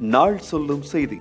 நாள் சொல்லும் செய்தி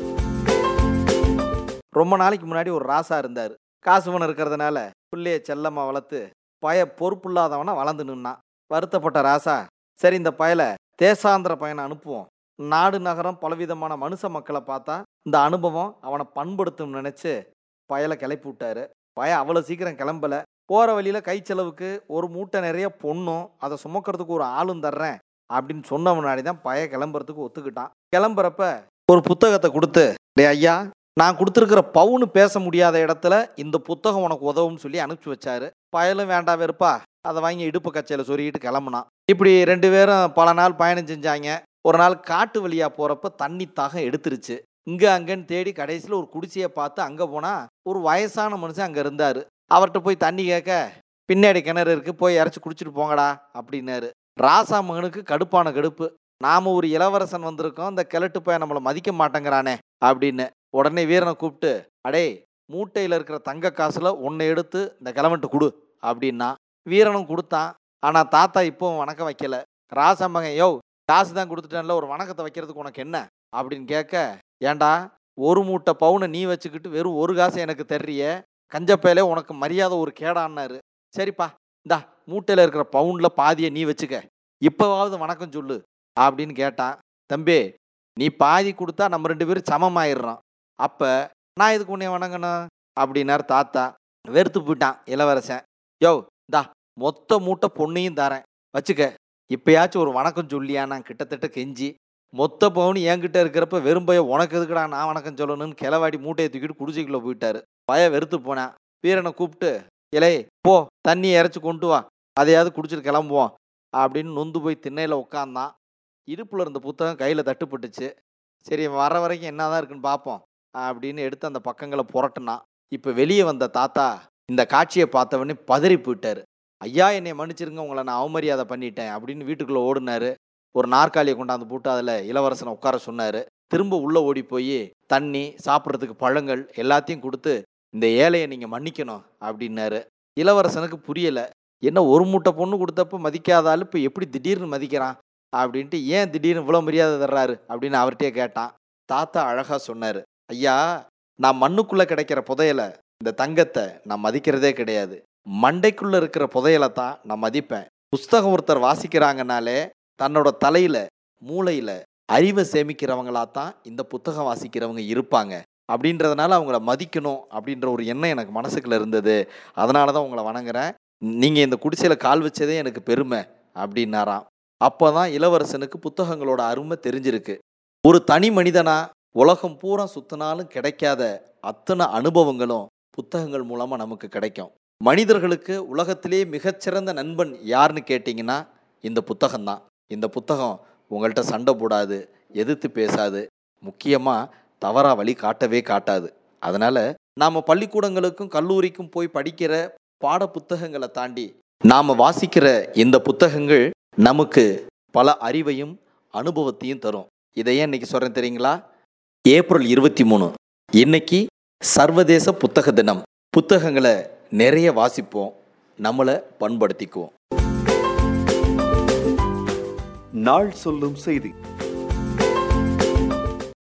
ரொம்ப நாளைக்கு முன்னாடி ஒரு ராசா இருந்தார் காசு பணம் இருக்கிறதுனால பிள்ளைய செல்லம்மா வளர்த்து பய பொறுப்பில்லாதவனா வளர்ந்து நின்னான் வருத்தப்பட்ட ராசா சரி இந்த பயலை தேசாந்திர பயனை அனுப்புவோம் நாடு நகரம் பலவிதமான மனுஷ மக்களை பார்த்தா இந்த அனுபவம் அவனை பண்படுத்தும் நினைச்சு பயலை கிளப்பி விட்டாரு பய அவ்வளோ சீக்கிரம் கிளம்பல போகிற வழியில் கை செலவுக்கு ஒரு மூட்டை நிறைய பொண்ணும் அதை சுமக்கிறதுக்கு ஒரு ஆளும் தர்றேன் அப்படின்னு சொன்ன முன்னாடி தான் பய கிளம்புறதுக்கு ஒத்துக்கிட்டான் கிளம்புறப்ப ஒரு புத்தகத்தை கொடுத்து டே ஐயா நான் கொடுத்துருக்கிற பவுனு பேச முடியாத இடத்துல இந்த புத்தகம் உனக்கு உதவும்னு சொல்லி அனுப்பிச்சு வச்சாரு பயலும் வேண்டாம் வெறுப்பா அதை வாங்கி இடுப்பு கச்சையில் சொருகிட்டு கிளம்புனான் இப்படி ரெண்டு பேரும் பல நாள் பயணம் செஞ்சாங்க ஒரு நாள் காட்டு வழியாக போகிறப்ப தண்ணி தாகம் எடுத்துருச்சு இங்கே அங்கன்னு தேடி கடைசியில் ஒரு குடிசையை பார்த்து அங்கே போனால் ஒரு வயசான மனுஷன் அங்கே இருந்தார் அவர்கிட்ட போய் தண்ணி கேட்க பின்னாடி கிணறு இருக்குது போய் இறச்சி குடிச்சிட்டு போங்கடா அப்படின்னாரு ராசா மகனுக்கு கடுப்பான கடுப்பு நாம ஒரு இளவரசன் வந்திருக்கோம் இந்த கிழட்டு போய் நம்மளை மதிக்க மாட்டேங்கிறானே அப்படின்னு உடனே வீரனை கூப்பிட்டு அடே மூட்டையில் இருக்கிற தங்க காசுல ஒன்றை எடுத்து இந்த கிழவன்ட்டு கொடு அப்படின்னா வீரனும் கொடுத்தான் ஆனால் தாத்தா இப்போ வணக்கம் வைக்கல ராசா மகன் யோ காசு தான் கொடுத்துட்டேன்ல ஒரு வணக்கத்தை வைக்கிறதுக்கு உனக்கு என்ன அப்படின்னு கேட்க ஏண்டா ஒரு மூட்டை பவுனை நீ வச்சுக்கிட்டு வெறும் ஒரு காசு எனக்கு தர்றிய கஞ்சப்பையிலே உனக்கு மரியாதை ஒரு கேடான்னாரு சரிப்பா இந்தா மூட்டையில் இருக்கிற பவுனில் பாதியை நீ வச்சுக்க இப்போவாவது வணக்கம் சொல்லு அப்படின்னு கேட்டான் தம்பி நீ பாதி கொடுத்தா நம்ம ரெண்டு பேரும் சமமாயிடுறோம் அப்போ நான் இதுக்கு உன்னை வணங்கணும் அப்படின்னாரு தாத்தா வெறுத்து போயிட்டான் இளவரசன் யோ இந்தா மொத்த மூட்டை பொண்ணையும் தரேன் வச்சுக்க இப்பயாச்சும் ஒரு வணக்கம் சொல்லியா நான் கிட்டத்தட்ட கெஞ்சி மொத்த பவுன் என்கிட்ட இருக்கிறப்ப வெறும் பய உனக்கு எதுக்குடா நான் வணக்கம் சொல்லணும்னு கிளவாடி மூட்டையை தூக்கிட்டு குடிசைக்குள்ளே போயிட்டாரு பய வெறுத்து போனேன் வீரனை கூப்பிட்டு இலே போ தண்ணி இறச்சி கொண்டு வா அதையாவது குடிச்சிட்டு கிளம்புவோம் அப்படின்னு நொந்து போய் திண்ணையில் உட்காந்தான் இடுப்பில் இருந்த புத்தகம் கையில் தட்டுப்பட்டுச்சு சரி இவன் வர வரைக்கும் என்னதான் இருக்குன்னு பார்ப்போம் அப்படின்னு எடுத்து அந்த பக்கங்களை புரட்டுனான் இப்போ வெளியே வந்த தாத்தா இந்த காட்சியை பார்த்தவொடனே பதறி போயிட்டாரு ஐயா என்னை மன்னிச்சிருங்க உங்களை நான் அவமரியாதை பண்ணிட்டேன் அப்படின்னு வீட்டுக்குள்ளே ஓடினாரு ஒரு நாற்காலியை கொண்டாந்து போட்டு அதில் இளவரசனை உட்கார சொன்னார் திரும்ப உள்ளே ஓடி போய் தண்ணி சாப்பிட்றதுக்கு பழங்கள் எல்லாத்தையும் கொடுத்து இந்த ஏழையை நீங்கள் மன்னிக்கணும் அப்படின்னாரு இளவரசனுக்கு புரியலை என்ன ஒரு மூட்டை பொண்ணு கொடுத்தப்ப மதிக்காத ஆளு இப்போ எப்படி திடீர்னு மதிக்கிறான் அப்படின்ட்டு ஏன் திடீர்னு இவ்வளோ மரியாதை தர்றாரு அப்படின்னு அவர்கிட்டயே கேட்டான் தாத்தா அழகாக சொன்னார் ஐயா நான் மண்ணுக்குள்ளே கிடைக்கிற புதையல இந்த தங்கத்தை நான் மதிக்கிறதே கிடையாது மண்டைக்குள்ளே இருக்கிற புதையலை தான் நான் மதிப்பேன் புஸ்தகம் ஒருத்தர் வாசிக்கிறாங்கனாலே தன்னோட தலையில் மூளையில் அறிவை சேமிக்கிறவங்களா தான் இந்த புத்தகம் வாசிக்கிறவங்க இருப்பாங்க அப்படின்றதுனால அவங்கள மதிக்கணும் அப்படின்ற ஒரு எண்ணம் எனக்கு மனசுக்குள்ள இருந்தது அதனால தான் உங்களை வணங்குறேன் நீங்கள் இந்த குடிசையில் கால் வச்சதே எனக்கு பெருமை அப்படின்னாராம் அப்போ தான் இளவரசனுக்கு புத்தகங்களோட அருமை தெரிஞ்சிருக்கு ஒரு தனி மனிதனா உலகம் பூரா சுத்தினாலும் கிடைக்காத அத்தனை அனுபவங்களும் புத்தகங்கள் மூலமாக நமக்கு கிடைக்கும் மனிதர்களுக்கு உலகத்திலே மிகச்சிறந்த நண்பன் யாருன்னு கேட்டிங்கன்னா இந்த புத்தகம்தான் இந்த புத்தகம் உங்கள்கிட்ட சண்டை போடாது எதிர்த்து பேசாது முக்கியமாக தவறாக வழி காட்டவே காட்டாது அதனால் நாம் பள்ளிக்கூடங்களுக்கும் கல்லூரிக்கும் போய் படிக்கிற பாட புத்தகங்களை தாண்டி நாம் வாசிக்கிற இந்த புத்தகங்கள் நமக்கு பல அறிவையும் அனுபவத்தையும் தரும் இதை ஏன் இன்னைக்கு சொல்கிறேன் தெரியுங்களா ஏப்ரல் இருபத்தி மூணு இன்னைக்கு சர்வதேச புத்தக தினம் புத்தகங்களை நிறைய வாசிப்போம் நம்மளை பண்படுத்திக்குவோம் நாள் சொல்லும் செய்தி